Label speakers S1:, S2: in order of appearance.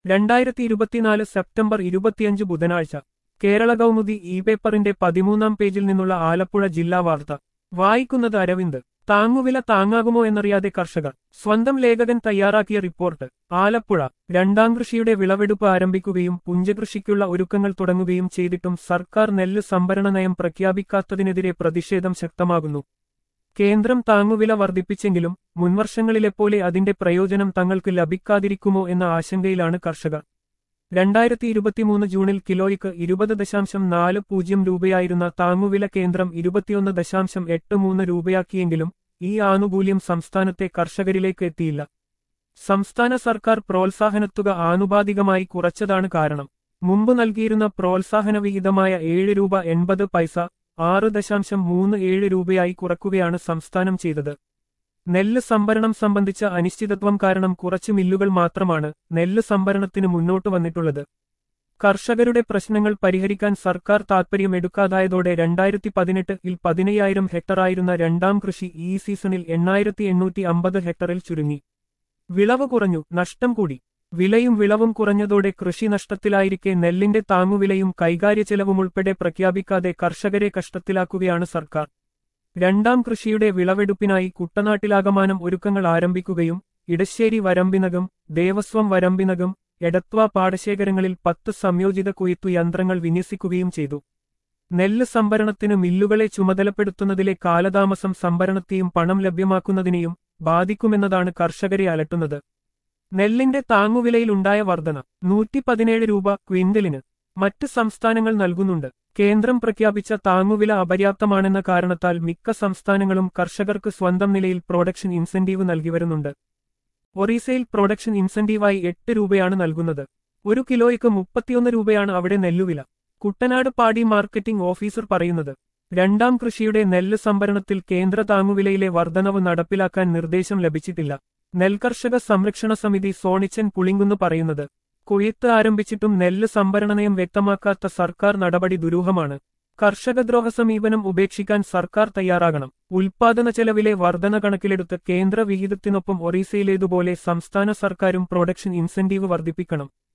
S1: രണ്ടായിരത്തി ഇരുപത്തിനാല് സെപ്റ്റംബർ ഇരുപത്തിയഞ്ച് ബുധനാഴ്ച കേരള കൗമുദി ഇ പേപ്പറിന്റെ പതിമൂന്നാം പേജിൽ നിന്നുള്ള ആലപ്പുഴ ജില്ലാ വാർത്ത വായിക്കുന്നത് അരവിന്ദ് താങ്ങുവില താങ്ങാകുമോ എന്നറിയാതെ കർഷകർ സ്വന്തം ലേഖകൻ തയ്യാറാക്കിയ റിപ്പോർട്ട് ആലപ്പുഴ രണ്ടാം കൃഷിയുടെ വിളവെടുപ്പ് ആരംഭിക്കുകയും പുഞ്ചകൃഷിക്കുള്ള ഒരുക്കങ്ങൾ തുടങ്ങുകയും ചെയ്തിട്ടും സർക്കാർ നെല്ല് സംഭരണ നയം പ്രഖ്യാപിക്കാത്തതിനെതിരെ പ്രതിഷേധം ശക്തമാകുന്നു കേന്ദ്രം താങ്ങുവില വർദ്ധിപ്പിച്ചെങ്കിലും മുൻവർഷങ്ങളിലെപ്പോലെ അതിന്റെ പ്രയോജനം തങ്ങൾക്ക് ലഭിക്കാതിരിക്കുമോ എന്ന ആശങ്കയിലാണ് കർഷകർ രണ്ടായിരത്തി ഇരുപത്തിമൂന്ന് ജൂണിൽ കിലോയ്ക്ക് ഇരുപത് ദശാംശം നാല് പൂജ്യം രൂപയായിരുന്ന താങ്ങുവില കേന്ദ്രം ഇരുപത്തിയൊന്ന് ദശാംശം എട്ട് മൂന്ന് രൂപയാക്കിയെങ്കിലും ഈ ആനുകൂല്യം സംസ്ഥാനത്തെ കർഷകരിലേക്ക് എത്തിയില്ല സംസ്ഥാന സർക്കാർ പ്രോത്സാഹനത്തുക ആനുപാതികമായി കുറച്ചതാണ് കാരണം മുമ്പ് നൽകിയിരുന്ന പ്രോത്സാഹന വിഹിതമായ ഏഴ് രൂപ എൺപത് പൈസ ആറ് ദശാംശം മൂന്ന് ഏഴ് രൂപയായി കുറക്കുകയാണ് സംസ്ഥാനം ചെയ്തത് നെല്ല് സംഭരണം സംബന്ധിച്ച അനിശ്ചിതത്വം കാരണം കുറച്ച് മില്ലുകൾ മാത്രമാണ് നെല്ല് സംഭരണത്തിന് മുന്നോട്ട് വന്നിട്ടുള്ളത് കർഷകരുടെ പ്രശ്നങ്ങൾ പരിഹരിക്കാൻ സർക്കാർ താൽപര്യമെടുക്കാതായതോടെ രണ്ടായിരത്തി പതിനെട്ടിൽ പതിനയ്യായിരം ഹെക്ടറായിരുന്ന രണ്ടാം കൃഷി ഈ സീസണിൽ എണ്ണായിരത്തി എണ്ണൂറ്റി അമ്പത് ഹെക്ടറിൽ ചുരുങ്ങി വിളവ് കുറഞ്ഞു നഷ്ടം കൂടി വിലയും വിളവും കുറഞ്ഞതോടെ കൃഷി നഷ്ടത്തിലായിരിക്കെ നെല്ലിന്റെ താങ്ങുവിലയും കൈകാര്യ ചെലവുമുൾപ്പെടെ പ്രഖ്യാപിക്കാതെ കർഷകരെ കഷ്ടത്തിലാക്കുകയാണ് സർക്കാർ രണ്ടാം കൃഷിയുടെ വിളവെടുപ്പിനായി കുട്ടനാട്ടിലാകമാനം ഒരുക്കങ്ങൾ ആരംഭിക്കുകയും ഇടശ്ശേരി വരമ്പിനകം ദേവസ്വം വരമ്പിനകം എടത്വ പാടശേഖരങ്ങളിൽ പത്ത് സംയോജിത കൊയ്ത്തു യന്ത്രങ്ങൾ വിന്യസിക്കുകയും ചെയ്തു നെല്ല് സംഭരണത്തിന് മില്ലുകളെ ചുമതലപ്പെടുത്തുന്നതിലെ കാലതാമസം സംഭരണത്തെയും പണം ലഭ്യമാക്കുന്നതിനെയും ബാധിക്കുമെന്നതാണ് കർഷകരെ അലട്ടുന്നത് നെല്ലിന്റെ താങ്ങുവിലയിലുണ്ടായ വർധന നൂറ്റി പതിനേഴ് രൂപ ക്വിന്റലിന് മറ്റ് സംസ്ഥാനങ്ങൾ നൽകുന്നുണ്ട് കേന്ദ്രം പ്രഖ്യാപിച്ച താങ്ങുവില അപര്യാപ്തമാണെന്ന കാരണത്താൽ മിക്ക സംസ്ഥാനങ്ങളും കർഷകർക്ക് സ്വന്തം നിലയിൽ പ്രൊഡക്ഷൻ ഇൻസെന്റീവ് നൽകി വരുന്നുണ്ട് ഒറീസയിൽ പ്രൊഡക്ഷൻ ഇൻസെന്റീവായി എട്ട് രൂപയാണ് നൽകുന്നത് ഒരു കിലോയ്ക്ക് മുപ്പത്തിയൊന്ന് രൂപയാണ് അവിടെ നെല്ലുവില കുട്ടനാട് പാടി മാർക്കറ്റിംഗ് ഓഫീസർ പറയുന്നത് രണ്ടാം കൃഷിയുടെ നെല്ല് സംഭരണത്തിൽ കേന്ദ്ര താങ്ങുവിലയിലെ വർധനവ് നടപ്പിലാക്കാൻ നിർദ്ദേശം ലഭിച്ചിട്ടില്ല നെൽകർഷക സംരക്ഷണ സമിതി സോണിച്ചൻ പുളിങ്കുന്ന് പറയുന്നത് കൊയ്ത്ത് ആരംഭിച്ചിട്ടും നെല്ല് സംഭരണ നയം വ്യക്തമാക്കാത്ത സർക്കാർ നടപടി ദുരൂഹമാണ് കർഷകദ്രോഹ സമീപനം ഉപേക്ഷിക്കാൻ സർക്കാർ തയ്യാറാകണം ഉൽപാദന ചെലവിലെ വർധന കണക്കിലെടുത്ത് കേന്ദ്ര വിഹിതത്തിനൊപ്പം ഒറീസയിലേതുപോലെ സംസ്ഥാന സർക്കാരും പ്രൊഡക്ഷൻ ഇൻസെന്റീവ് വർദ്ധിപ്പിക്കണം